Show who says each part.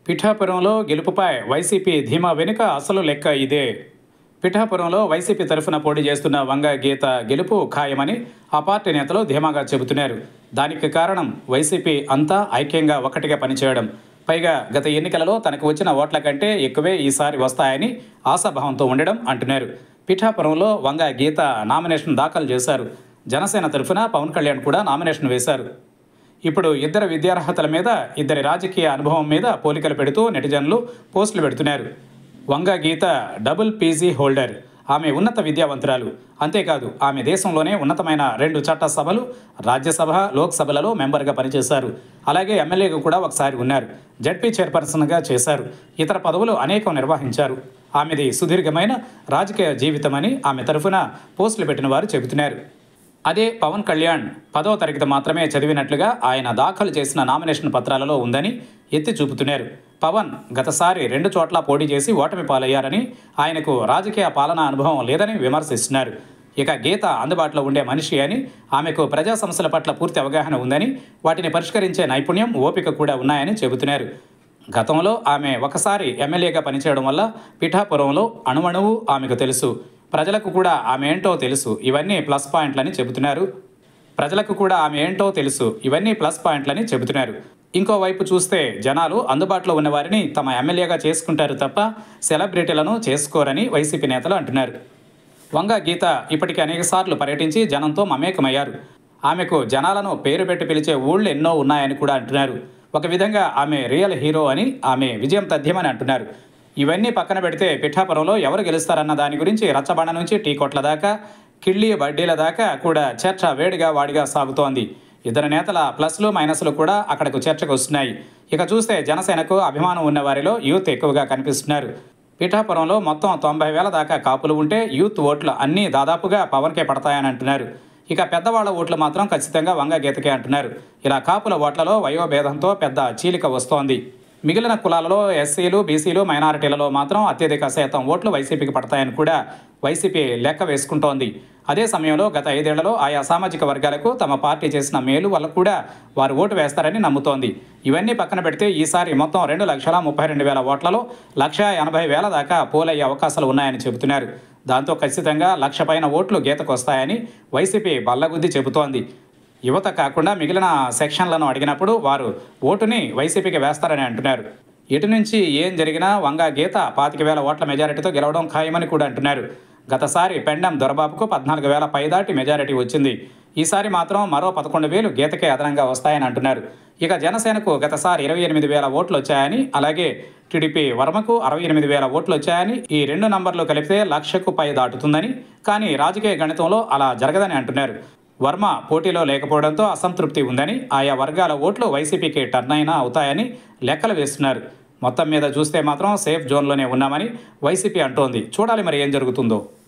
Speaker 1: పిఠాపురంలో గెలుపుపై వైసీపీ ధీమా వెనుక అసలు లెక్క ఇదే పిఠాపురంలో వైసీపీ తరఫున పోటీ చేస్తున్న వంగ గీత గెలుపు ఖాయమని ఆ పార్టీ నేతలు ధీమాగా చెబుతున్నారు దానికి కారణం వైసీపీ అంతా ఐక్యంగా ఒకటిగా పనిచేయడం పైగా గత ఎన్నికలలో తనకు వచ్చిన ఓట్ల కంటే ఎక్కువే ఈసారి వస్తాయని ఆశాభావంతో ఉండడం అంటున్నారు పిఠాపురంలో వంగ గీత నామినేషన్ దాఖలు చేశారు జనసేన తరఫున పవన్ కళ్యాణ్ కూడా నామినేషన్ వేశారు ఇప్పుడు ఇద్దరు విద్యార్హతల మీద ఇద్దరి రాజకీయ అనుభవం మీద పోలికలు పెడుతూ నెటిజన్లు పోస్టులు పెడుతున్నారు Vanga Geetha double PG holder ఆమె ఉన్నత విద్యావంతురాలు అంతేకాదు ఆమె దేశంలోనే ఉన్నతమైన రెండు చట్ట సభలు రాజ్యసభ లోక్సభలలో మెంబర్గా పనిచేశారు అలాగే ఎమ్మెల్యేగా కూడా ఒకసారి ఉన్నారు జడ్పీ చైర్పర్సన్గా చేశారు ఇతర పదవులు అనేకం నిర్వహించారు ఆమెది సుదీర్ఘమైన రాజకీయ జీవితమని ఆమె తరఫున పోస్టులు పెట్టిన వారు చెబుతున్నారు అదే పవన్ కళ్యాణ్ పదవ తరగతి మాత్రమే చదివినట్లుగా ఆయన దాఖలు చేసిన నామినేషన్ పత్రాలలో ఉందని ఎత్తి చూపుతున్నారు పవన్ గతసారి రెండు చోట్ల పోటీ చేసి ఓటమి పాలయ్యారని ఆయనకు రాజకీయ పాలనా అనుభవం లేదని విమర్శిస్తున్నారు ఇక గీత అందుబాటులో ఉండే మనిషి అని ఆమెకు ప్రజా సమస్యల పట్ల పూర్తి అవగాహన ఉందని వాటిని పరిష్కరించే నైపుణ్యం ఓపిక కూడా ఉన్నాయని చెబుతున్నారు గతంలో ఆమె ఒకసారి ఎమ్మెల్యేగా పనిచేయడం వల్ల పిఠాపురంలో అణువణువు ఆమెకు తెలుసు ప్రజలకు కూడా ఆమె ఏంటో తెలుసు ఇవన్నీ ప్లస్ పాయింట్లని చెబుతున్నారు ప్రజలకు కూడా ఆమె ఏంటో తెలుసు ఇవన్నీ ప్లస్ పాయింట్లని చెబుతున్నారు ఇంకోవైపు చూస్తే జనాలు అందుబాటులో ఉన్న వారిని తమ ఎమ్మెల్యేగా చేసుకుంటారు తప్ప సెలబ్రిటీలను చేసుకోరని వైసీపీ నేతలు అంటున్నారు వంగ గీత ఇప్పటికే అనేకసార్లు పర్యటించి జనంతో మమేకమయ్యారు ఆమెకు జనాలను పేరు పెట్టి పిలిచే ఊళ్ళు ఎన్నో ఉన్నాయని కూడా అంటున్నారు ఒక విధంగా ఆమె రియల్ హీరో అని ఆమె విజయం తథ్యమని అంటున్నారు ఇవన్నీ పక్కన పెడితే పిఠాపురంలో ఎవరు గెలుస్తారన్న దాని గురించి రచ్చబండ నుంచి టీ కొట్ల దాకా కిళ్ళి వడ్డీల దాకా కూడా చర్చ వేడిగా వాడిగా సాగుతోంది ఇద్దరు నేతల ప్లస్లు మైనస్లు కూడా అక్కడకు చర్చకు వస్తున్నాయి ఇక చూస్తే జనసేనకు అభిమానం ఉన్న వారిలో యూత్ ఎక్కువగా కనిపిస్తున్నారు పిఠాపురంలో మొత్తం తొంభై వేల దాకా కాపులు ఉంటే యూత్ ఓట్లు అన్నీ దాదాపుగా పవన్కే పడతాయని అంటున్నారు ఇక పెద్దవాళ్ల ఓట్లు మాత్రం ఖచ్చితంగా వంగ గీతకే అంటున్నారు ఇలా కాపుల ఓట్లలో వయోభేదంతో పెద్ద చీలిక వస్తోంది మిగిలిన కులాలలో ఎస్సీలు బీసీలు మైనారిటీలలో మాత్రం అత్యధిక శాతం ఓట్లు వైసీపీకి పడతాయని కూడా వైసీపీ లెక్క వేసుకుంటోంది అదే సమయంలో గత ఐదేళ్లలో ఆయా సామాజిక వర్గాలకు తమ పార్టీ చేసిన మేలు వల్ల కూడా వారు ఓటు వేస్తారని నమ్ముతోంది ఇవన్నీ పక్కన పెడితే ఈసారి మొత్తం రెండు లక్షల ముప్పై రెండు వేల ఓట్లలో లక్ష ఎనభై వేల దాకా పోలయ్యే అవకాశాలు ఉన్నాయని చెబుతున్నారు దాంతో ఖచ్చితంగా లక్ష పైన ఓట్లు గీతకు వస్తాయని వైసీపీ బల్లగుద్ది చెబుతోంది యువత కాకుండా మిగిలిన సెక్షన్లను అడిగినప్పుడు వారు ఓటుని వైసీపీకి వేస్తారని అంటున్నారు ఇటు నుంచి ఏం జరిగినా వంగ గీత పాతిక వేల ఓట్ల మెజారిటీతో గెలవడం ఖాయమని కూడా అంటున్నారు గతసారి పెండం దొరబాబుకు పద్నాలుగు వేల పైదాటి మెజారిటీ వచ్చింది ఈసారి మాత్రం మరో పదకొండు వేలు గీతకే అదనంగా వస్తాయని అంటున్నారు ఇక జనసేనకు గతసారి ఇరవై ఎనిమిది వేల ఓట్లు వచ్చాయని అలాగే టీడీపీ వర్మకు అరవై ఎనిమిది వేల ఓట్లు వచ్చాయని ఈ రెండు నంబర్లు కలిపితే లక్షకు పై దాటుతుందని కానీ రాజకీయ గణితంలో అలా జరగదని అంటున్నారు వర్మ పోటీలో లేకపోవడంతో అసంతృప్తి ఉందని ఆయా వర్గాల ఓట్లు వైసీపీకి టర్న్ అయినా అవుతాయని లెక్కలు వేస్తున్నారు మొత్తం మీద చూస్తే మాత్రం సేఫ్ జోన్లోనే ఉన్నామని వైసీపీ అంటోంది చూడాలి మరి ఏం జరుగుతుందో